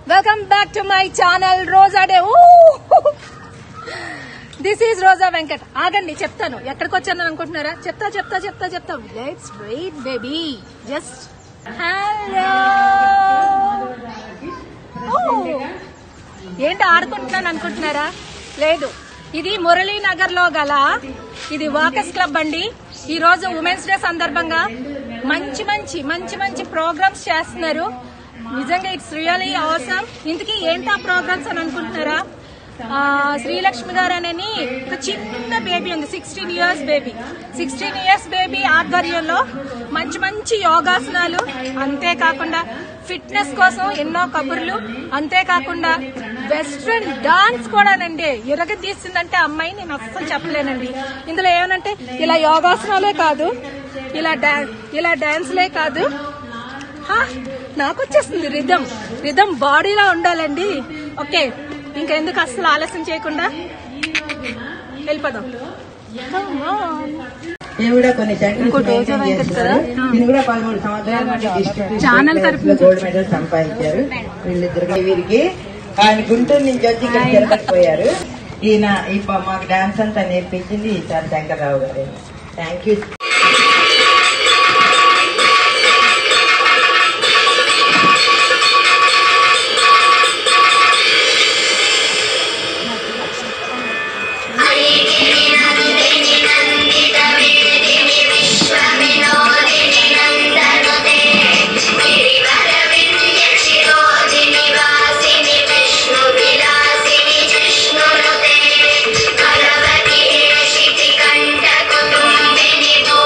Welcome back to my channel Roja day this is Roja Venkat ఆగండి చెప్తాను ఎక్కడికి వచ్చాను అనుకుంటున్నారా చెప్తా చెప్తా చెప్తా చెప్తా let's wait baby just hello ఏంటి ఆడుకుంటున్నాను అనుకుంటున్నారా లేదు ఇది మురళీనగర్ లో గల ఇది వాకర్స్ క్లబ్ అండి ఈ రోజు ఉమెన్స్ డే సందర్భంగా మంచి మంచి మంచి మంచి ప్రోగ్రామ్స్ చేస్తున్నారు నిజంగా ఇట్స్ రియలీ అవసరం ఇంతకీ ఏంటా ప్రోగ్రామ్స్ అని అనుకుంటున్నారా ఆ, శ్రీలక్ష్మి గారు అని ఒక చిన్న బేబీ ఉంది sixteen years baby sixteen years baby ఆధ్వర్యంలో మంచి మంచి యోగాసనాలు అంతేకాకుండా ఫిట్నెస్ కోసం ఎన్నో కబుర్లు అంతేకాకుండా వెస్ట్రన్ డాన్స్ కూడానండి ఎరగ తీసిందంటే అమ్మాయి నేను అస్సలు చెప్పలేనండి ఇందులో ఏమనంటే ఇలా యోగాసనాలే కాదు ఇలా డా ఇలా డాన్స్లే కాదు హా, నాకు వచ్చేస్తుంది రిధం రిధం బాడీలో ఉండాలండి ఓకే ఇంకెందుకు అస్సలు ఆలస్యం చేయకుండా వెళ్ళిపోదాం Come on. నేను కూడా కొన్ని సెంటర్స్ ఇంకోటి మెయింటైన్ రోజా వెంకట్ చేస్తున్నారు. కదా? నేను కూడా పదమూడు సంవత్సరాల నుండి డిస్ట్రిక్ట్ ఛానల్ తరఫు నుంచి గోల్డ్ మెడల్ సంపాదించారు వీళ్ళిద్దరు వీరికి ఆయన గుంటూరు నుంచి వచ్చి ఇక్కడ తిరగకపోయారు ఈయన ఈ ప- మాకు డాన్స్ అంతా నేర్పించింది sir Shankarrao garu thank you కంఠ కుటుంబిని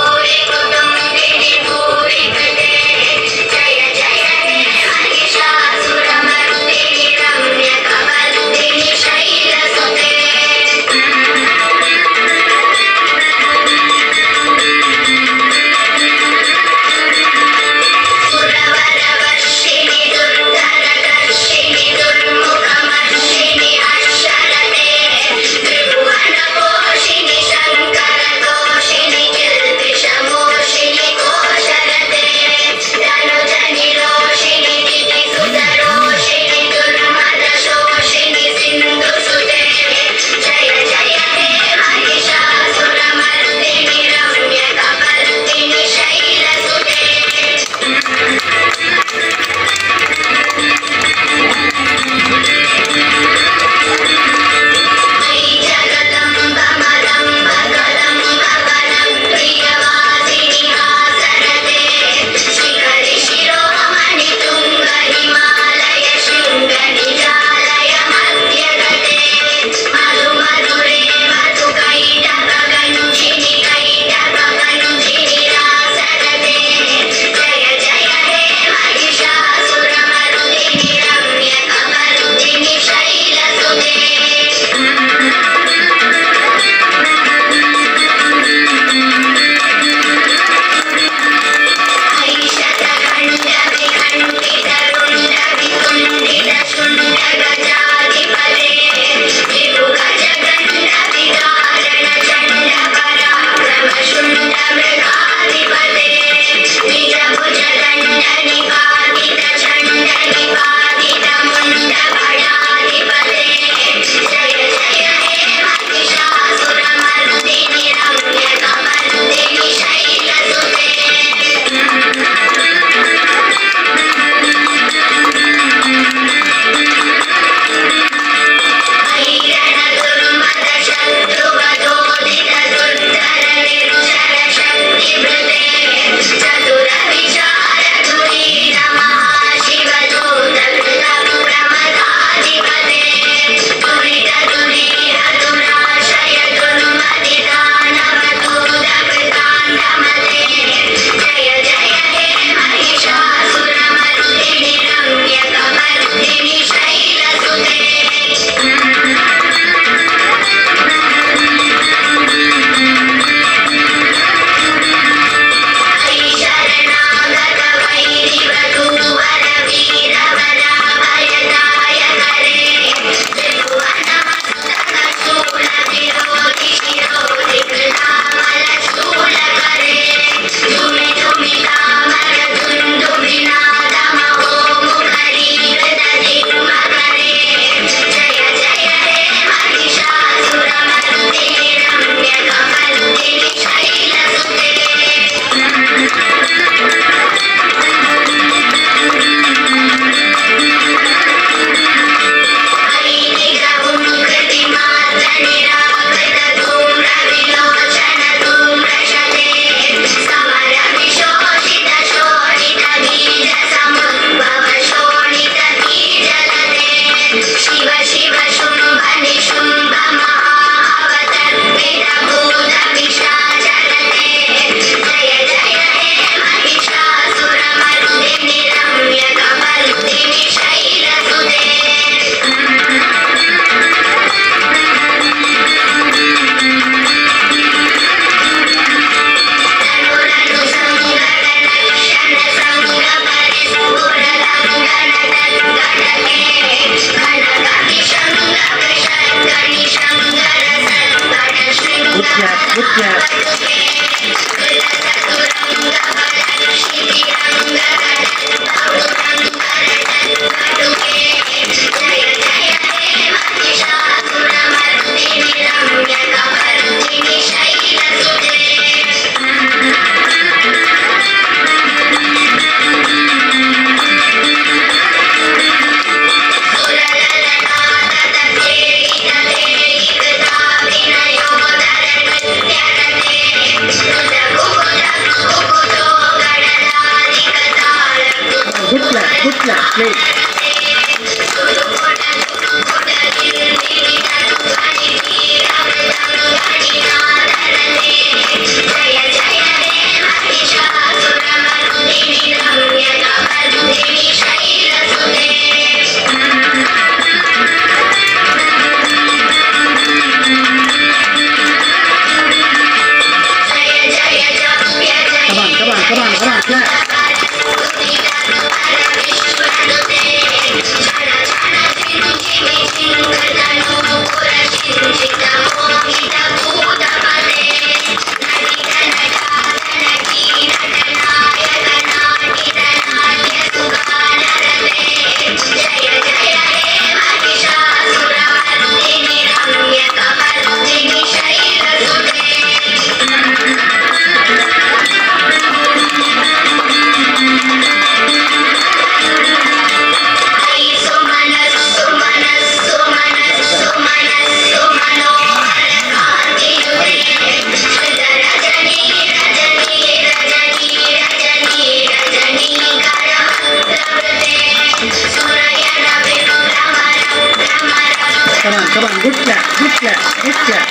Come on, come on. Good clap, good clap, good clap.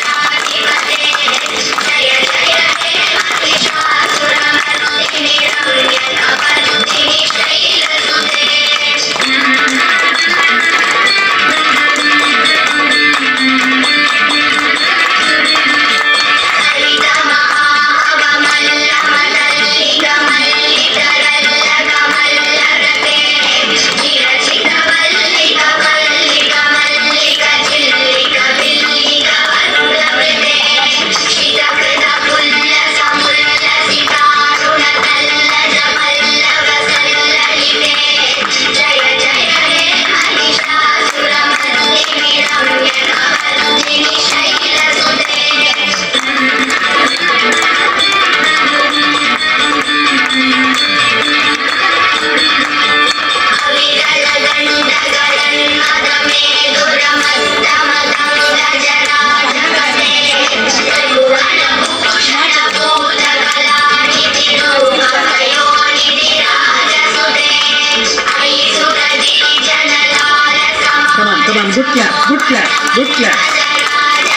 Come on, come on. Good clap, good clap, good clap.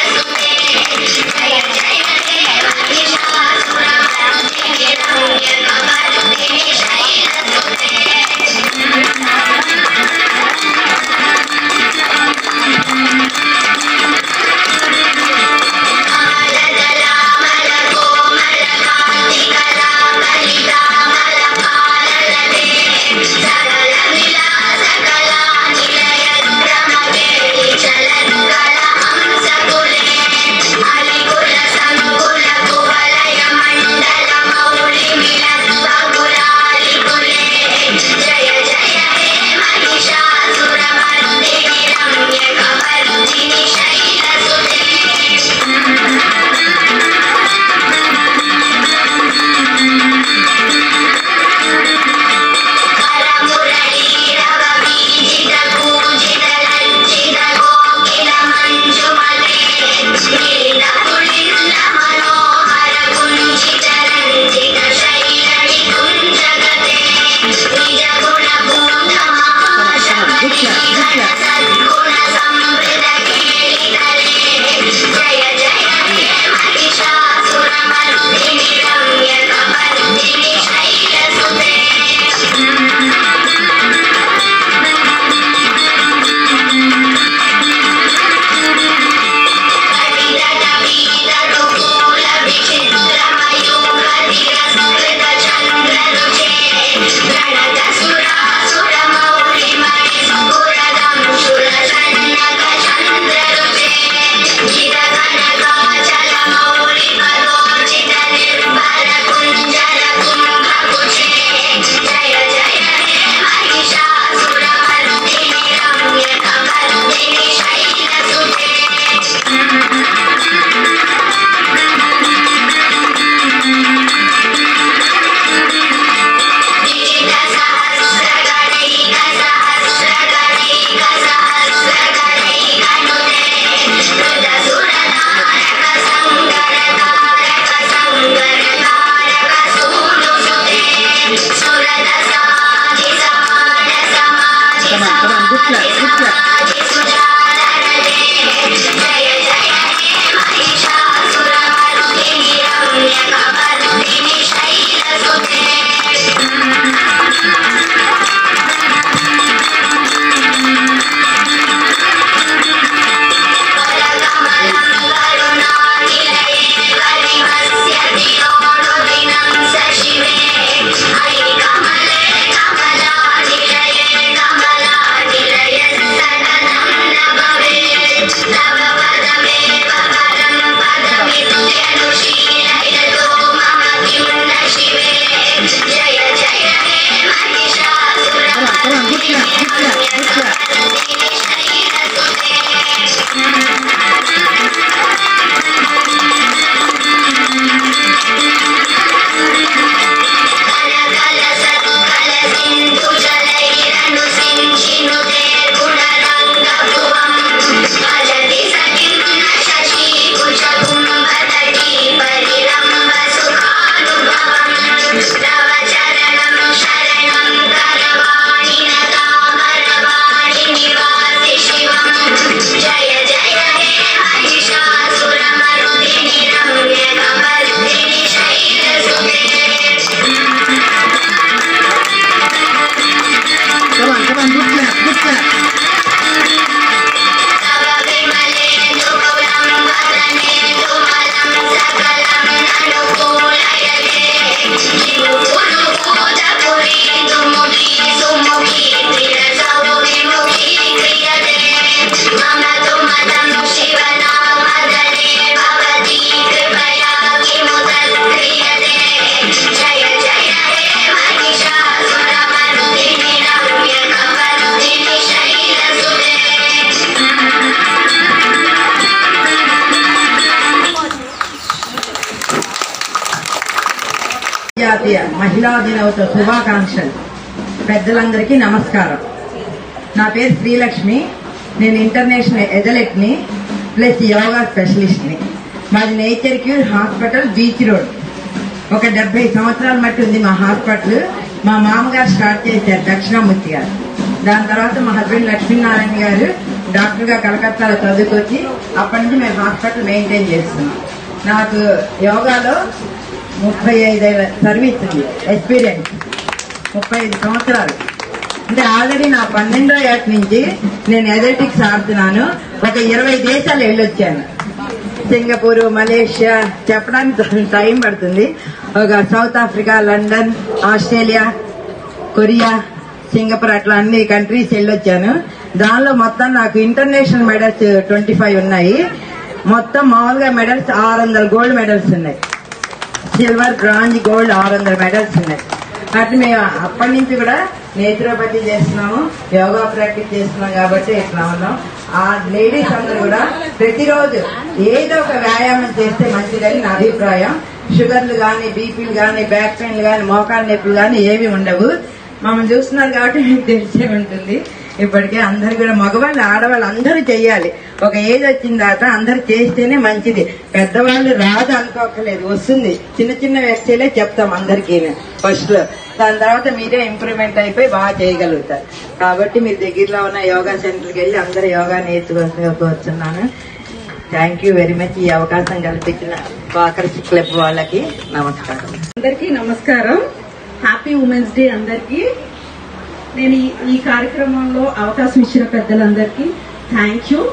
అంతర్జాతీయ మహిళా దినోత్సవ శుభాకాంక్షలు పెద్దలందరికీ నమస్కారం నా పేరు శ్రీలక్ష్మి నేను ఇంటర్నేషనల్ ఎథలెట్ ని ప్లస్ యోగా స్పెషలిస్ట్ ని మాది nature cure hospital beach road ఒక డెబ్బై సంవత్సరాల మట్టి ఉంది మా హాస్పిటల్ మా మామగారు స్టార్ట్ చేశారు దక్షిణామూర్తి గారు దాని తర్వాత మా హస్బెండ్ లక్ష్మీనారాయణ గారు డాక్టర్ గా కలకత్తాలో చదువుకొచ్చి అప్పటి నుంచి మేము హాస్పిటల్ మెయింటైన్ చేస్తున్నాం నాకు యోగాలో ముప్పై ఐదేళ్ళ సర్వీస్ ఉంది ఎక్స్పీరియన్స్ ముప్పై ఐదు సంవత్సరాలు అంటే ఆల్రెడీ నా పన్నెండో ఏట నుంచి నేను ఎథలెటిక్స్ ఆడుతున్నాను ఒక ఇరవై దేశాలు వెళ్ళొచ్చాను సింగపూర్ మలేషియా చెప్పడానికి టైం పడుతుంది ఒక South Africa London Australia Korea Singapore అట్లా అన్ని కంట్రీస్ వెళ్ళొచ్చాను దానిలో మొత్తం నాకు ఇంటర్నేషనల్ మెడల్స్ ట్వంటీ ఫైవ్ ఉన్నాయి మొత్తం మామూలుగా మెడల్స్ ఆరు వందల గోల్డ్ మెడల్స్ ఉన్నాయి సిల్వర్ బ్రాంజ్ గోల్డ్ ఆరు వందల మెడల్స్ ఉన్నాయి అట్లా మేము అప్పటి నుంచి కూడా నేత్రోపతి చేస్తున్నాము యోగా ప్రాక్టీస్ చేస్తున్నాం కాబట్టి ఇట్లా ఉన్నాం ఆ లేడీస్ అందరూ కూడా ప్రతిరోజు ఏదో ఒక వ్యాయామం చేస్తే మంచిదని నా అభిప్రాయం షుగర్లు కానీ బీపీలు కానీ బ్యాక్ పెయిన్లు కానీ మోకాళ్ళ నొప్పులు కానీ ఏవి ఉండవు మమ్మల్ని చూస్తున్నారు కాబట్టి మీకు తెలిసే ఉంటుంది ఇప్పటికే అందరు కూడా మగవాళ్ళు ఆడవాళ్ళు అందరూ చెయ్యాలి ఒక ఏజ్ వచ్చిన తర్వాత అందరు చేస్తేనే మంచిది పెద్దవాళ్ళు రాదు అనుకోకలేదు వస్తుంది చిన్న చిన్న వ్యక్తులే చెప్తాం అందరికీ ఫస్ట్ లో దాని తర్వాత మీరే ఇంప్రూవ్మెంట్ అయిపోయి బాగా చేయగలుగుతారు కాబట్టి మీరు దగ్గరలో ఉన్న యోగా సెంటర్కి వెళ్ళి అందరూ యోగా నేర్చుకోవచ్చున్నాను థ్యాంక్ యూ వెరీ మచ్ ఈ అవకాశం కల్పించిన వాకర్స్ క్లబ్ వాళ్ళకి నమస్కారం అందరికీ నమస్కారం హ్యాపీ ఉమెన్స్ డే అందరికీ నేను ఈ- ఈ కార్యక్రమంలో అవకాశం ఇచ్చిన పెద్దలందరికీ థ్యాంక్ యూ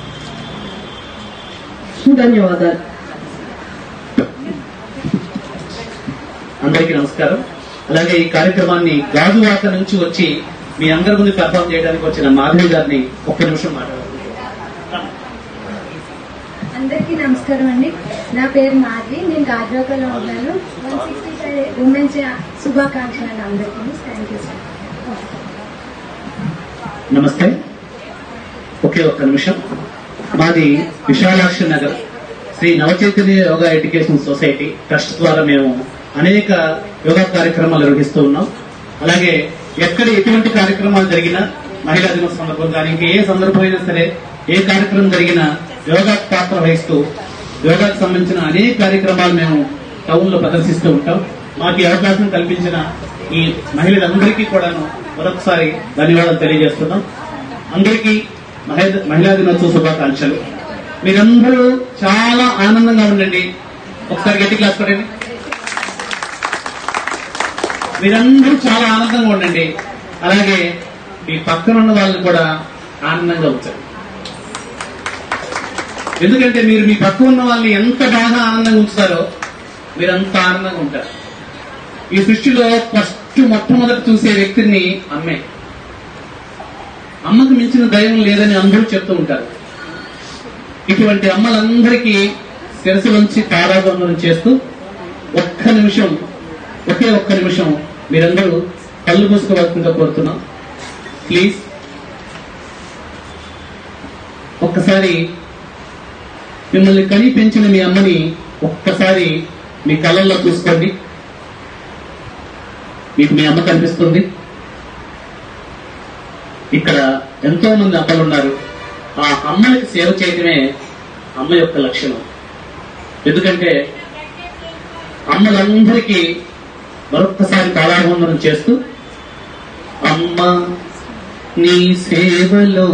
ధన్యవాదాలు అందరికీ నమస్కారం అలాగే ఈ కార్యక్రమాన్ని గాజువాక నుంచి వచ్చి మీ అందరి ముందు పెర్ఫామ్ చేయడానికి వచ్చిన మాధవి గారిని ఒక్క నిమిషం మాట్లాడారు అందరికీ నమస్కారం అండి నా పేరు మాధవి నేను గాజువాకలో ఉన్నాను వన్ సిక్స్టీ ఫైవ్ ఉమెన్స్ శుభాకాంక్షలు అండి అందరికీ థ్యాంక్ యూ సార్ నమస్తే ఒకే ఒక్క నిమిషం మాది Visalakshi Nagar Shri Navachaitanya yoga education society trust ద్వారా మేము అనేక యోగా కార్యక్రమాలు నిర్వహిస్తూ ఉన్నాం అలాగే ఎక్కడ ఎటువంటి కార్యక్రమాలు జరిగినా మహిళా దినోత్సవం సందర్భం కానీ ఇంకా ఏ సందర్భం అయినా సరే ఏ కార్యక్రమం జరిగినా యోగా పాత్ర వహిస్తూ యోగాకు సంబంధించిన అనేక కార్యక్రమాలు మేము టౌన్ లో ప్రదర్శిస్తూ ఉంటాం మాకు ఈ అవకాశం కల్పించిన ఈ మహిళలందరికీ కూడాను మరొకసారి ధన్యవాదాలు తెలియజేస్తున్నాం అందరికీ మహే- మహిళా దినోత్సవ శుభాకాంక్షలు మీరందరూ చాలా ఆనందంగా ఉండండి ఒకసారి గట్టి క్లాస్ పడండి మీరందరూ చాలా ఆనందంగా ఉండండి అలాగే మీ పక్కన ఉన్న వాళ్ళని కూడా ఆనందంగా ఉంచండి ఎందుకంటే మీరు మీ పక్కన ఉన్న వాళ్ళని ఎంత బాగా ఆనందంగా ఉంచుతారో మీరు అంత ఆనందంగా ఉంటారు ఈ సృష్టిలో ఫస్ట్ మొట్టమొదట చూసే వ్యక్తిని అమ్మే అమ్మకు మించిన దైవం లేదని అందరూ చెప్తూ ఉంటారు ఇటువంటి అమ్మలందరికీ శిరసు నుంచి తారాబంధనం చేస్తూ ఒక్క నిమిషం ఒకే ఒక్క నిమిషం మీరందరూ కళ్ళు మూసుకోవాల్సిందిగా కోరుతున్నాం ప్లీజ్ ఒక్కసారి మిమ్మల్ని కని పెంచిన మీ అమ్మని ఒక్కసారి మీ కళ్ళల్లో చూసుకోండి మీకు మీ అమ్మ కనిపిస్తుంది ఇక్కడ ఎంతో మంది అమ్మలు ఉన్నారు ఆ అమ్మలకి సేవ చేయడమే అమ్మ యొక్క లక్షణం ఎందుకంటే అమ్మలందరికీ మరొక్కసారి పాలాభివందనం చేస్తూ అమ్మ నీ సేవలో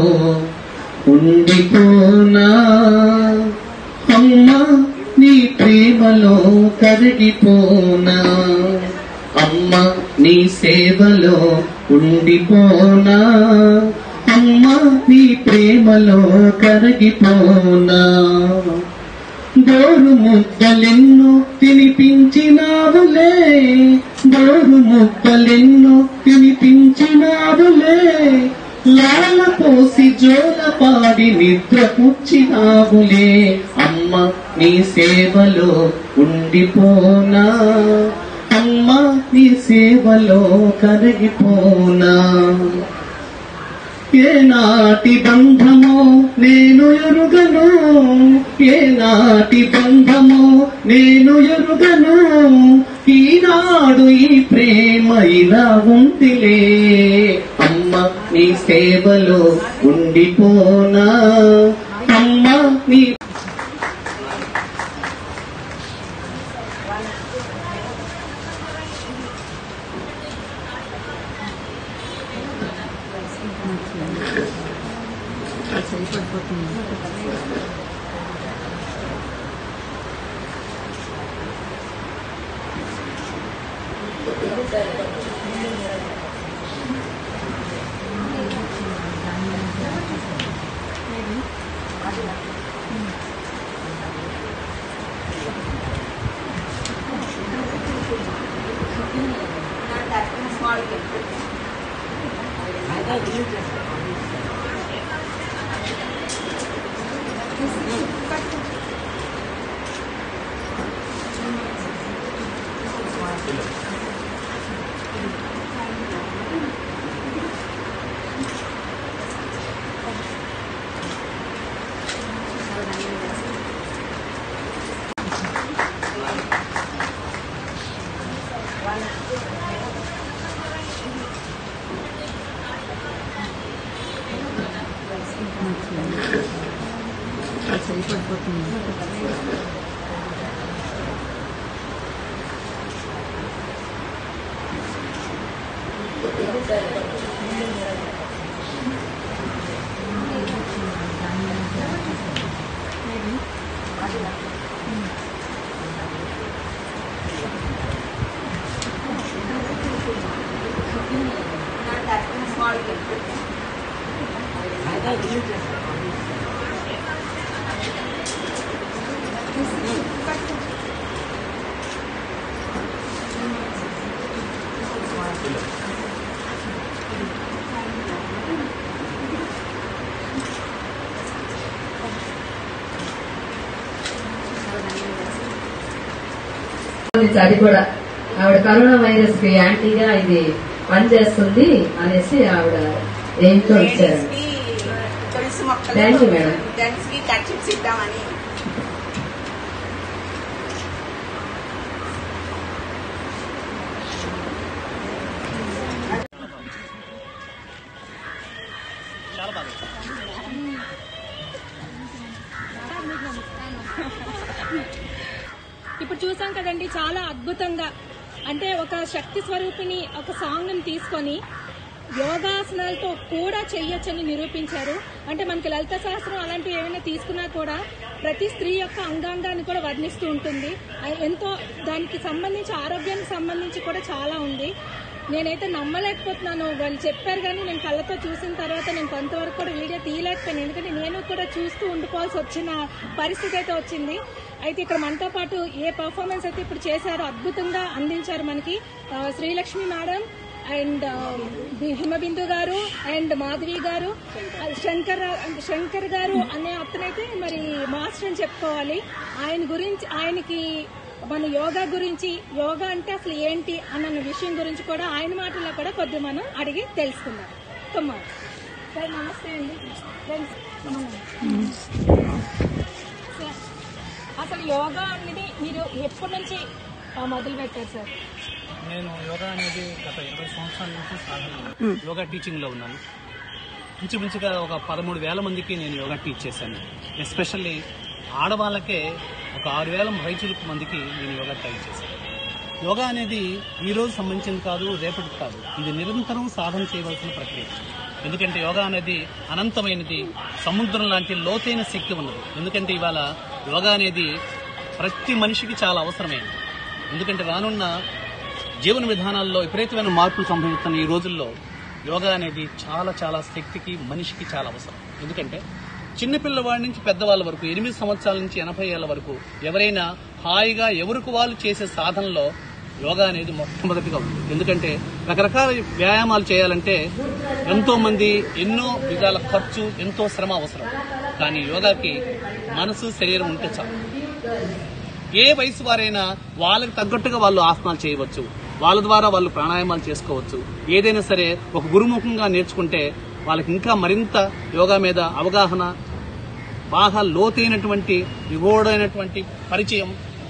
ఉండిపోనా అమ్మ నీ ప్రేమలో కరిగిపోనా అమ్మ నీ సేవలో ఉండిపోనా అమ్మ నీ ప్రేమలో కరిగిపోనా గోరు ముద్దలెన్నో తినిపించినావులే గోరు ముద్దలెన్నో తినిపించినావులే లాల పోసి జోల పాడి నిద్ర పుచ్చినావులే అమ్మ నీ సేవలో ఉండిపోనా అమ్మ నీ సేవలో కరిగిపోనా ఏనాటి బంధమో నేను ఎరుగను ఏనాటి బంధమో నేను ఎరుగను ఈనాడు ఈ ప్రేమ ఇలా ఉందిలే అమ్మ నీ సేవలో ఉండిపోనా అమ్మ నీ నుంచి అది కూడా ఆవిడ కరోనా వైరస్ కి యాంటీగా ఇది పనిచేస్తుంది అనేసి ఆవిడ ఏంటో ఇచ్చారు తులసి మొక్కలు థ్యాంక్ యూ మేడం జెంట్స్ కి కర్చిప్స్ ఇద్దామని ఇప్పుడు చూసాం కదండి చాలా అద్భుతంగా అంటే ఒక శక్తి స్వరూపిణి ఒక సాంగ్ ని తీసుకొని యోగాసనాలతో కూడా చెయ్యొచ్చని నిరూపించారు అంటే మనకి లలిత శాస్త్రం అలాంటివి ఏమైనా తీసుకున్నా కూడా ప్రతి స్త్రీ యొక్క అంగాంగాన్ని కూడా వర్ణిస్తూ ఉంటుంది అ- ఎంతో దానికి సంబంధించి ఆరోగ్యానికి సంబంధించి కూడా చాలా ఉంది నేనైతే నమ్మలేకపోతున్నాను వాళ్ళు చెప్పారు కానీ నేను కళ్ళతో చూసిన తర్వాత నేను కొంతవరకు కూడా వీడియో తీయలేకపోయాను ఎందుకంటే నేను కూడా చూస్తూ ఉండిపోవాల్సి వచ్చిన పరిస్థితి అయితే వచ్చింది అయితే ఇక్కడ మనతో పాటు ఏ పర్ఫార్మెన్స్ అయితే ఇప్పుడు చేశారో అద్భుతంగా అందించారు మనకి ఆ, శ్రీలక్ష్మి మేడం అండ్ హిమబిందు గారు అండ్ మాధవి గారు ఆ, శంకర్ శంకర్ గారు అనే అతనైతే మరి మాస్టర్ అని చెప్పుకోవాలి ఆయన గురించి ఆయనకి మన యోగా గురించి యోగా అంటే అసలు ఏంటి అన్న విషయం గురించి కూడా ఆయన మాటల్లో కూడా కొద్దిగా మనం అడిగి తెలుసుకుందాం కమ్మా సార్ నమస్తే అండి ఫ్రెండ్స్ సార్, అసలు యోగా అనేది మీరు ఎప్పటి నుంచి ఆ, మొదలు పెట్టారు సార్ నేను యోగా అనేది గత ఇరవై సంవత్సరాల నుంచి సాధన యోగా టీచింగ్ లో ఉన్నాను ఇంచుమించుగా ఒక పదమూడు వేల మందికి నేను యోగా టీచ్ చేశాను ఎస్పెషల్లీ ఆడవాళ్ళకే ఒక ఆరు వేల రైతులకు మందికి నేను యోగా ట్రైన్ చేశాను యోగా అనేది ఈ రోజు సంబంధించింది కాదు రేపటికి కాదు ఇది నిరంతరం సాధన చేయవలసిన ప్రక్రియ ఎందుకంటే యోగా అనేది అనంతమైనది సముద్రం లాంటి లోతైన శక్తి ఉన్నది ఎందుకంటే ఇవాళ యోగా అనేది ప్రతి మనిషికి చాలా అవసరమైనది ఎందుకంటే రానున్న జీవన విధానాల్లో విపరీతమైన మార్పులు సంభవిస్తున్న ఈ రోజుల్లో యోగా అనేది చాలా చాలా శక్తికి మనిషికి చాలా అవసరం ఎందుకంటే చిన్నపిల్లవాడి నుంచి పెద్దవాళ్ళ వరకు ఎనిమిది సంవత్సరాల నుంచి ఎనభై ఏళ్ల వరకు ఎవరైనా హాయిగా ఎవరికి వాళ్ళు చేసే సాధనలో యోగా అనేది మొట్టమొదటిగా ఉంది ఎందుకంటే రకరకాల వ్యాయామాలు చేయాలంటే ఎంతో మంది ఎన్నో విధాల ఖర్చు ఎంతో శ్రమ అవసరం కానీ యోగాకి మనసు శరీరం ఉంటే చాలు ఏ వయసు వారైనా వాళ్ళకి తగ్గట్టుగా వాళ్ళు ఆసనాలు చేయవచ్చు వాళ్ళ ద్వారా వాళ్ళు ప్రాణాయామాలు చేసుకోవచ్చు ఏదైనా సరే ఒక గురుముఖంగా నేర్చుకుంటే వాళ్ళకి ఇంకా మరింత యోగా మీద అవగాహన బాగా లోతైనటువంటి నిగూఢమైనటువంటి పరిచయం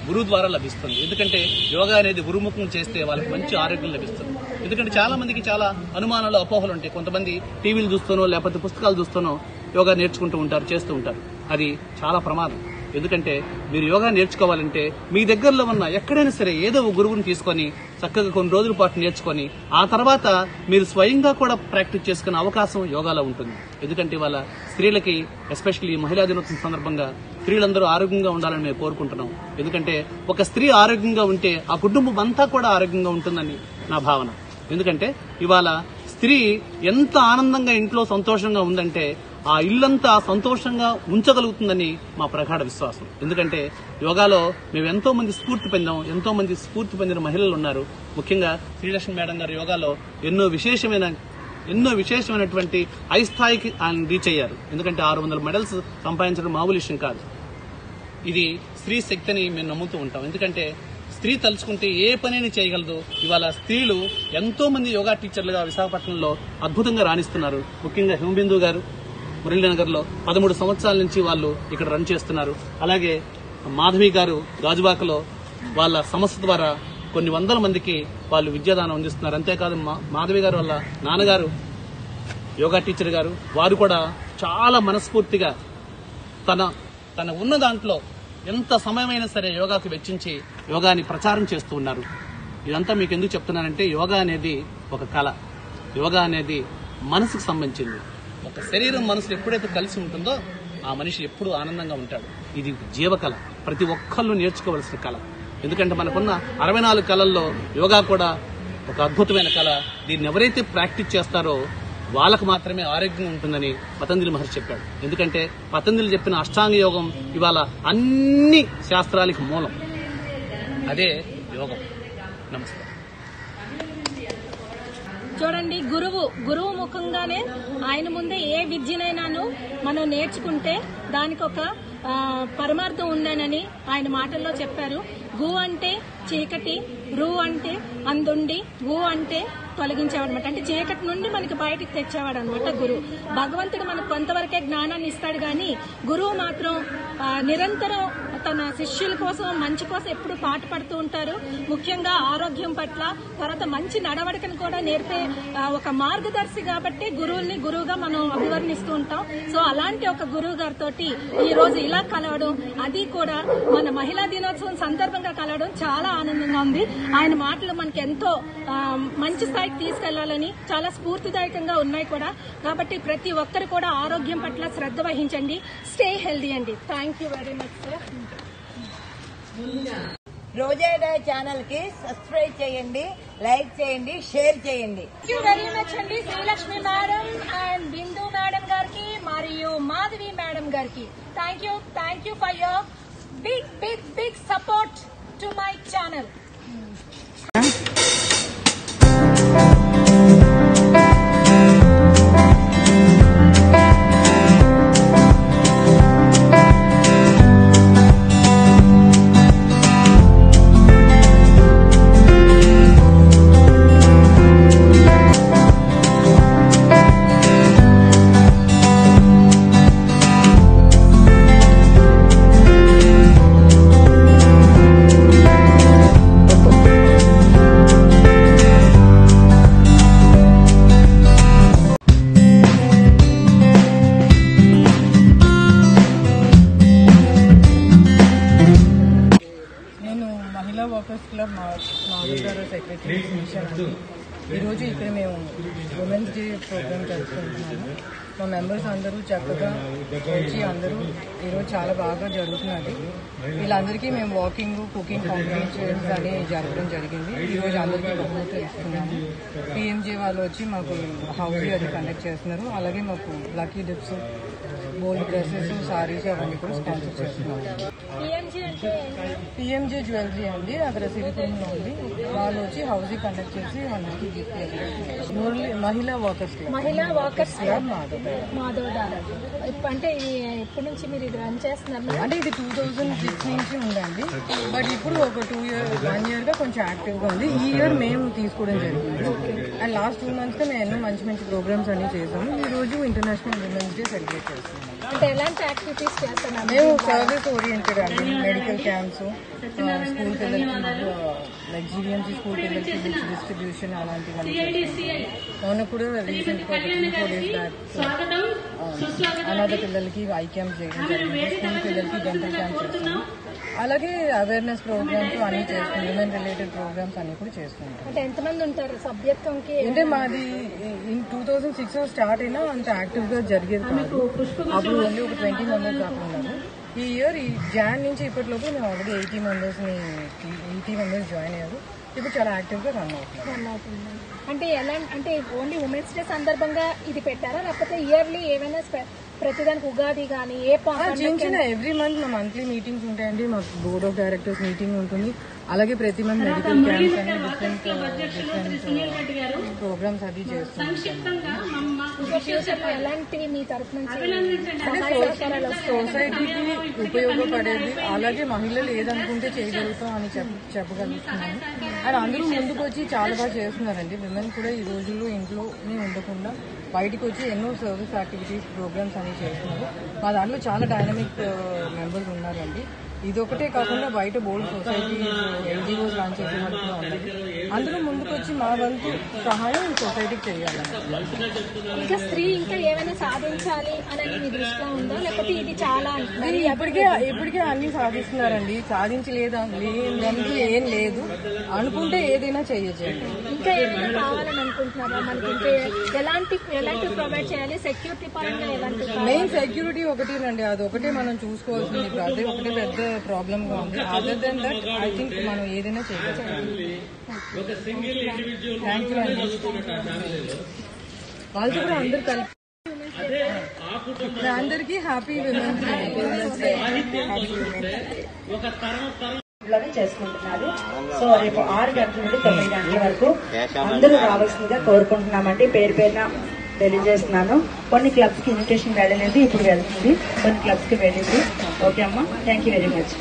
గురువు ద్వారా లభిస్తుంది ఎందుకంటే యోగా అనేది గురుముఖం చేస్తే వాళ్ళకి మంచి ఆరోగ్యం లభిస్తుంది ఎందుకంటే చాలా మందికి చాలా అనుమానాలు అపోహలు ఉంటాయి కొంతమంది టీవీలు చూస్తూనో లేకపోతే పుస్తకాలు చూస్తూనో యోగా నేర్చుకుంటూ ఉంటారు చేస్తూ ఉంటారు అది చాలా ప్రమాదం ఎందుకంటే మీరు యోగా నేర్చుకోవాలంటే మీ దగ్గరలో ఉన్న ఎక్కడైనా సరే ఏదో ఒక గురువుని తీసుకొని చక్కగా కొన్ని రోజుల పాటు నేర్చుకొని ఆ తర్వాత మీరు స్వయంగా కూడా ప్రాక్టీస్ చేసుకునే అవకాశం యోగాలో ఉంటుంది ఎందుకంటే వాళ్ళ స్త్రీలకి ఎస్పెషల్లీ మహిళా దినోత్సవం సందర్భంగా స్త్రీలందరూ ఆరోగ్యంగా ఉండాలని మేము కోరుకుంటున్నాం ఎందుకంటే ఒక స్త్రీ ఆరోగ్యంగా ఉంటే ఆ కుటుంబం అంతా కూడా ఆరోగ్యంగా ఉంటుందని నా భావన ఎందుకంటే ఇవాళ స్త్రీ ఎంత ఆనందంగా ఇంట్లో సంతోషంగా ఉందంటే ఆ ఇల్లంతా సంతోషంగా ఉంచగలుగుతుందని మా ప్రగాఢ విశ్వాసం ఎందుకంటే యోగాలో మేము ఎంతో మంది స్ఫూర్తి పొందాం ఎంతో మంది స్ఫూర్తి పొందిన మహిళలు ఉన్నారు ముఖ్యంగా శ్రీలక్ష్మి మేడం గారు యోగాలో ఎన్నో విశేషమైన ఎన్నో విశేషమైనటువంటి హై స్థాయికి ఆయన రీచ్ అయ్యారు ఎందుకంటే ఆరు వందల మెడల్స్ సంపాదించడం మామూలు విషయం కాదు ఇది స్త్రీ శక్తిని మేము నమ్ముతూ ఉంటాం ఎందుకంటే స్త్రీ తలుచుకుంటే ఏ పనైనా చేయగలదు ఇవాళ స్త్రీలు ఎంతో మంది యోగా టీచర్లుగా విశాఖపట్నంలో అద్భుతంగా రాణిస్తున్నారు ముఖ్యంగా హిమబిందు గారు మురళీనగర్ లో పదమూడు సంవత్సరాల నుంచి వాళ్ళు ఇక్కడ రన్ చేస్తున్నారు అలాగే మాధవి గారు గాజువాకలో వాళ్ళ సంస్థ ద్వారా కొన్ని వందల మందికి వాళ్ళు విద్యాదానం అందిస్తున్నారు అంతేకాదు మా- మాధవి గారు వాళ్ళ నాన్నగారు యోగా టీచర్ గారు వారు కూడా చాలా మనస్ఫూర్తిగా తన తన ఉన్న దాంట్లో ఎంత సమయమైనా సరే యోగాకు వెచ్చించి యోగాని ప్రచారం చేస్తూ ఉన్నారు ఇదంతా మీకు ఎందుకు చెప్తున్నానంటే యోగా అనేది ఒక కళ యోగా అనేది మనసుకు సంబంధించింది ఒక శరీరం మనసు ఎప్పుడైతే కలిసి ఉంటుందో ఆ మనిషి ఎప్పుడూ ఆనందంగా ఉంటాడు ఇది జీవకళ ప్రతి ఒక్కళ్ళు నేర్చుకోవలసిన కళ ఎందుకంటే మనకున్న అరవై నాలుగు కళల్లో యోగా కూడా ఒక అద్భుతమైన కళ దీన్ని ఎవరైతే ప్రాక్టీస్ చేస్తారో వాళ్ళకు మాత్రమే ఆరోగ్యం ఉంటుందని పతంజలి మహర్షి చెప్పాడు ఎందుకంటే పతంజలి చెప్పిన అష్టాంగ యోగం ఇవాళ అన్ని శాస్త్రాలకి మూలం అదే యోగం నమస్తే చూడండి గురువు గురువు ముఖంగానే ఆయన ముందే ఏ విద్యనైనాను మనం నేర్చుకుంటే దానికి ఒక ఆ, పరమార్థం ఉందనని ఆయన మాటల్లో చెప్పారు గు అంటే చీకటి రు అంటే అందుండి గు అంటే తొలగించేవాడు అనమాట అంటే చీకటి నుండి మనకి బయటికి తెచ్చేవాడు అనమాట గురువు భగవంతుడు మనకు కొంతవరకే జ్ఞానాన్ని ఇస్తాడు కానీ గురువు మాత్రం ఆ, నిరంతరం తన శిష్యుల కోసం మంచి కోసం ఎప్పుడు పాటు పడుతూ ఉంటారు ముఖ్యంగా ఆరోగ్యం పట్ల తర్వాత మంచి నడవడికను కూడా నేర్పే ఆ, ఒక మార్గదర్శి కాబట్టి గురువుల్ని గురువుగా మనం అభివర్ణిస్తూ ఉంటాం సో అలాంటి ఒక గురువు గారితో ఈ రోజు ఇలా కలవడం అది కూడా మన మహిళా దినోత్సవం సందర్భంగా కలవడం చాలా ఆనందంగా ఉంది ఆయన మాటలు మనకి ఎంతో ఆ, మంచి స్థాయికి తీసుకెళ్లాలని చాలా స్ఫూర్తిదాయకంగా ఉన్నాయి కూడా కాబట్టి ప్రతి ఒక్కరు కూడా ఆరోగ్యం పట్ల శ్రద్ధ వహించండి స్టే హెల్దీ అండి thank you very much sir Roja day channel కి సబ్స్క్రైబ్ చేయండి లైక్ చేయండి షేర్ చేయండి థ్యాంక్ యూ వెరీ మచ్ అండి Srilakshmi madam and Bindu madam గారికి మరియు మాధవి మేడం గారికి thank you thank you for your big big big support to my channel నేను మహిళా వర్కర్స్ క్లబ్ నాలుగు సెక్రటరీ అండి ఈరోజు ఇక్కడ మేము ఉమెన్స్ డే ప్రోగ్రామ్ జరుపుకుంటున్నాము మా మెంబర్స్ అందరూ చక్కగా వచ్చి అందరూ ఈరోజు చాలా బాగా జరుగుతున్నది వీళ్ళందరికీ మేము వాకింగ్ కుకింగ్ కాంపిటీషన్స్ అని జరగడం జరిగింది ఈరోజు అందరికీ బహుమతులు ఇస్తున్నాము పిఎంజే వాళ్ళు వచ్చి మాకు హౌస్ అది కండక్ట్ చేస్తున్నారు అలాగే మాకు lucky dips bold dresses saris అవన్నీ కూడా స్పాన్సర్ చేస్తున్నారు పిఎంజీ అంటే పిఎంజే జ్యువెలరీ అండి అక్కడ సిరిపురంలో ఉంది వాళ్ళు వచ్చి హౌస్ కండక్ట్ చేసి అందరికి gift Murali Mahila workers club Mahila workers club Madhav Madhav Dada అంటే ఇది ఎప్పటి నుంచి మీరు ఇది రన్ చేస్తున్నారు అంటే ఇది టూ థౌజండ్ సిక్స్ నుంచి ఉందండి బట్ ఇప్పుడు ఒక టూ ఇయర్ వన్ ఇయర్ గా కొంచెం యాక్టివ్ గా ఉంది ఈ ఇయర్ మేము తీసుకోవడం జరిగింది అండ్ లాస్ట్ టూ మంత్స్ గా మేము ఎన్నో మంచి మంచి ప్రోగ్రామ్స్ అన్ని చేసాము ఈ రోజు ఇంటర్నేషనల్ విమెన్స్ డే సెలబ్రేట్ చేస్తున్నాం అంటే ఎలాంటి యాక్టివిటీస్ చేస్తున్నారు మేము సర్వీస్ ఓరియంటెడ్ అండి మెడికల్ క్యాంప్స్ స్కూల్ పిల్లలకి లైక్ జీవీఎంసీ స్కూల్ పిల్లలకి బుక్స్ డిస్ట్రిబ్యూషన్ అలాంటివన్నీ చేస్తున్నాం. మొన్న కూడా రీసెంట్ గా త్రీ ఫోర్ డేస్ బ్యాక్ అనాథ పిల్లలకి ఐ క్యాంప్ చేయడం జరిగింది స్కూల్ పిల్లలకి డెంటల్ క్యాంప్ చేస్తున్నాం అలాగే అవేర్నెస్ ప్రోగ్రామ్స్ అన్ని చేస్తున్నాం ఉమెన్ రిలేటెడ్ ప్రోగ్రామ్స్ అన్ని కూడా చేస్తున్నాం అంటే ఎంతమంది ఉంటారు సభ్యత్వంకి అంటే మాది in two thousand six start అయినా అంత యాక్టివ్ గా జరిగేది కాదు అప్పుడు ఓన్లీ ఒక ట్వంటీ మెంబర్స్ దాకా ఉన్నారు ఈ ఇయర్ ఈ జాన్ నుంచి ఇప్పటిలోపు మేము ఆల్రెడీ ఎయిటీ మెంబర్స్ ని ఎయిటీ మెంబర్స్ జాయిన్ అయ్యారు ఇప్పుడు చాలా యాక్టివ్ గా రన్ అవుతుంది రన్ అవుతుంది అంటే ఎలా అంటే ఓన్లీ ఉమెన్స్ డే సందర్భంగా ఇది పెట్టారా లేకపోతే ఇయర్లీ ఏమైనా స్పె- ప్రతిదానికి ఉగాది కానీ ఏ ప- ఆ, చిన్న పండగకి- చిన్న ఎవ్రీ మంత్ మా మంత్లీ మీటింగ్స్ ఉంటాయండి మాకు బోర్డ్ ఆఫ్ డైరెక్టర్స్ మీటింగ్ ఉంటుంది అలాగే ప్రతి మంత్ మెడికల్ క్యాంప్స్ అని డిఫరెంట్ డిఫరెంట్ ప్రోగ్రామ్స్ అది చేస్తున్నాం ఇంకా ఫ్యూచర్ లో ఎలాంటివి మీ తరఫు నుంచి సహాయ సహకారాలు వస్తాయి సొసైటీకి ఉపయోగపడేది అలాగే మహిళలు ఏదనుకుంటే చేయగలుగుతాం అని చెప్ చెప్పగలుగుతున్నాము అండ్ అందరూ ముందుకు వచ్చి చాలా బాగా చేస్తున్నారండి విమెన్ కూడా ఈ రోజుల్లో ఇంట్లోనే ఉండకుండా బయటకు వచ్చి ఎన్నో సర్వీస్ యాక్టివిటీస్ ప్రోగ్రామ్స్ అని చేస్తున్నారు మా దాంట్లో చాలా డైనమిక్ మెంబర్స్ ఉన్నారండి ఇది ఒకటే కాకుండా బయట బోల్డ్ సొసైటీస్ ఎన్జిఓస్ లాంచ్ చేసే వాళ్ళు కూడా ఉన్నారు అందరూ ముందుకు వచ్చి మా వంతు సహాయం సొసైటీకి చేయాలండి ఇంకా స్త్రీ ఇంకా ఏమైనా సాధించాలి అని మీ దృష్టిలో ఉందా లేకపోతే ఇది చాలా మరి ఇప్పటికే ఇప్పటికే అన్ని సాధిస్తున్నారండి సాధించలేదా లేదంటూ ఏం లేదు అనుకుంటే ఏదైనా చేయొచ్చండి ఇంకా ఏమైనా కావాలని అనుకుంటున్నారా మనకి ఇంకా ఎలాంటి ఎలాంటి ప్రొవైడ్ చేయాలి సెక్యూరిటీ పరంగా ఎలాంటి మెయిన్ సెక్యూరిటీ ఒకటేనండి అది ఒకటే మనం చూసుకోవాల్సింది ఇప్పుడు అదే ఒకటే పెద్ద ప్రాబ్లమ్ గా ఉంది other then that I think మనం ఏదైనా చేయగలుగుతాం థ్యాంక్ యూ అండి వాళ్ళతో కూడా అందరు కలిపి అందరికీ హ్యాపీ విమెన్స్ డే హ్యాపీ లోనే చేసుకుంటున్నారు సో రేపు ఆరు గంటల నుండి తొమ్మిది గంటల వరకు అందరూ రావాల్సిందిగా కోరుకుంటున్నామండి పేరు పేరున తెలియజేస్తున్నాను కొన్ని క్లబ్స్ కి ఇన్విటేషన్ వెళ్ళలేదు ఇప్పుడు వెళ్తుంది కొన్ని క్లబ్స్ కి వెళ్ళింది ఓకే అమ్మా థ్యాంక్ యూ వెరీ మచ్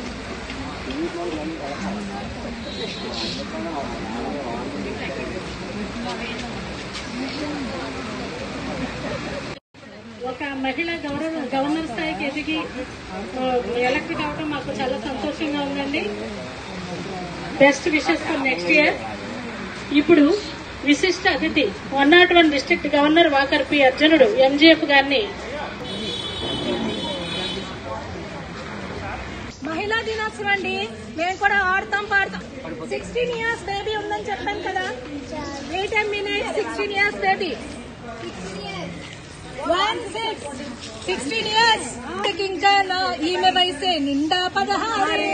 ఒక మహిళ గవర్నర్ గవర్నర్ స్థాయికి ఎదిగి ఎలక్ట్ కావడం మాకు చాలా సంతోషంగా ఉందండి best wishes for next year ఇప్పుడు విశిష్ట అతిథి one not one district governor Walker P Arjunudu MGF గారిని మహిళా దినోత్సవం అండి మేము కూడా ఆడతాం పాడతాం సిక్స్టీన్ ఇయర్స్ బేబీ ఉందని చెప్పాను కదా wait a minute sixteen years baby one six sixteen years ఇంకా నా ఈమె వయసే నిండా పదహారే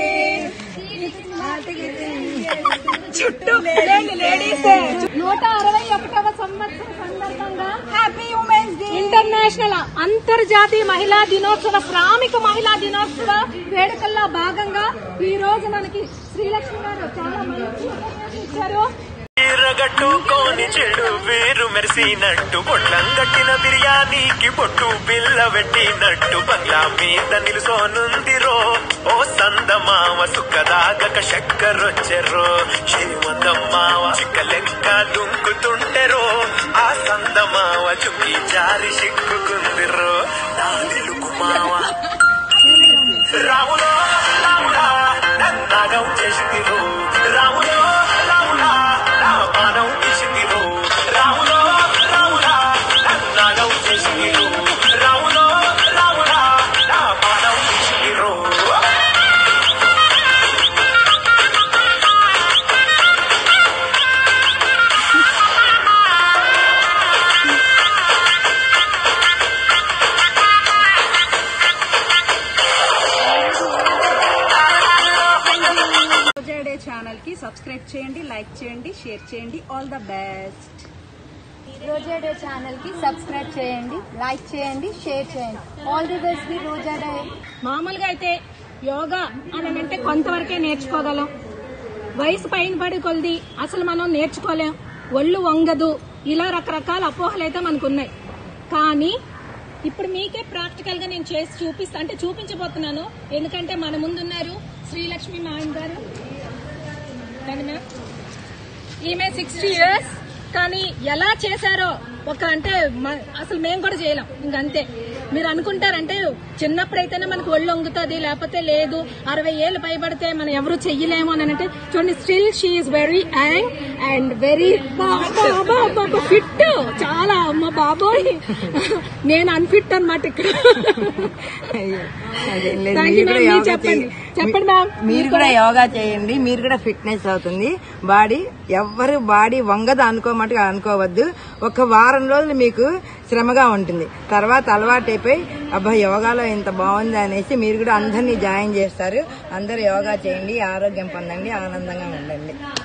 చుట్టూ లేడీస్ నూట అరవై ఒకటవ సంవత్సరం సందర్భంగా హ్యాపీ ఉమెన్స్ డే ఇంటర్నేషనల్ అంతర్జాతీయ మహిళా దినోత్సవ శ్రామిక మహిళా దినోత్సవ వేడుకల్లో భాగంగా ఈ రోజు మనకి శ్రీలక్ష్మి గారు చాలా మంచి ఉపన్యాసం ఇచ్చారు ఎర్రగట్టుకోని చెడు వేరు మెరిసినట్టు పొట్లం గట్టిన బిర్యానీకి పొట్టు పిల్ల పెట్టినట్టు బంగ్లా మీద నిలుసోనుందిరో ఓ సందమావ సుఖదాగక చక్కరొచ్చెరో శ్రీమందమ్మావ చిక్క లెక్క దుంకుతుంటెరో ఆ సందమావ చుక్కి జారి సిక్కుకుందిరో నా తెలుగు మావ రాములో రాముడా నన్నాగం చేసిందిరో రాములో రాముడా నా పానం తీసిందిరో రాములో రాముడా నన్నాగం చేసిందిరో రాములో రాముడా నా పానం తీసిందిరో రోజా డే ఛానల్ కి సబ్స్క్రైబ్ చేయండి లైక్ చేయండి షేర్ చేయండి all the best Roja day channel కి సబ్స్క్రైబ్ చేయండి లైక్ చేయండి షేర్ చేయండి all the best the Roja day మామూలుగా అయితే యోగా అని అంటే కొంతవరకే నేర్చుకోగలం వయసు పైన పడి కొలిది అసలు మనం నేర్చుకోలేం ఒళ్ళు వంగదు ఇలా రకరకాల అపోహలు అయితే మనకు ఉన్నాయి కానీ ఇప్పుడు మీకే ప్రాక్టికల్ గా నేను చేసి చూపిస్తా అంటే చూపించబోతున్నాను ఎందుకంటే మన ముందున్నారు శ్రీలక్ష్మి మాయన్ గారు రండి మ్యామ్. ఈమె సిక్స్టీ ఇయర్స్ కానీ ఎలా చేశారో ఒక అంటే మ- అసలు మేము కూడా చేయలేం ఇంకంతే మీరు అనుకుంటారంటే చిన్నప్పుడైతేనే మనకు ఒళ్ళు వంగుతుంది లేకపోతే లేదు అరవై ఏళ్ళు పైబడితే మనం ఎవరు చెయ్యలేము అని అంటే చూడండి still she very young and very fit చాలా అమ్మ బాబోయ్ నేను అన్ఫిట్ అనమాట ఇక్కడ అదేం లేదు. Thank మీరు you, కూడా ma'am. మీరు యోగా చెప్పండి. చేయ- చెప్పండి, ma'am. మీరు మీరు కూడా కూడా- యోగా చేయండి మీరు కూడా ఫిట్నెస్ అవుతుంది బాడీ ఎవ్వరు బాడీ వంగదు అనుకోమట్టుగా అనుకోవద్దు ఒక వారం రోజులు మీకు శ్రమగా ఉంటుంది తర్వాత అలవాటు అయిపోయి అబ్బా యోగాలో ఇంత బాగుంది అనేసి మీరు కూడా అందరినీ జాయిన్ చేస్తారు అందరూ యోగా చేయండి ఆరోగ్యం పొందండి ఆనందంగా ఉండండి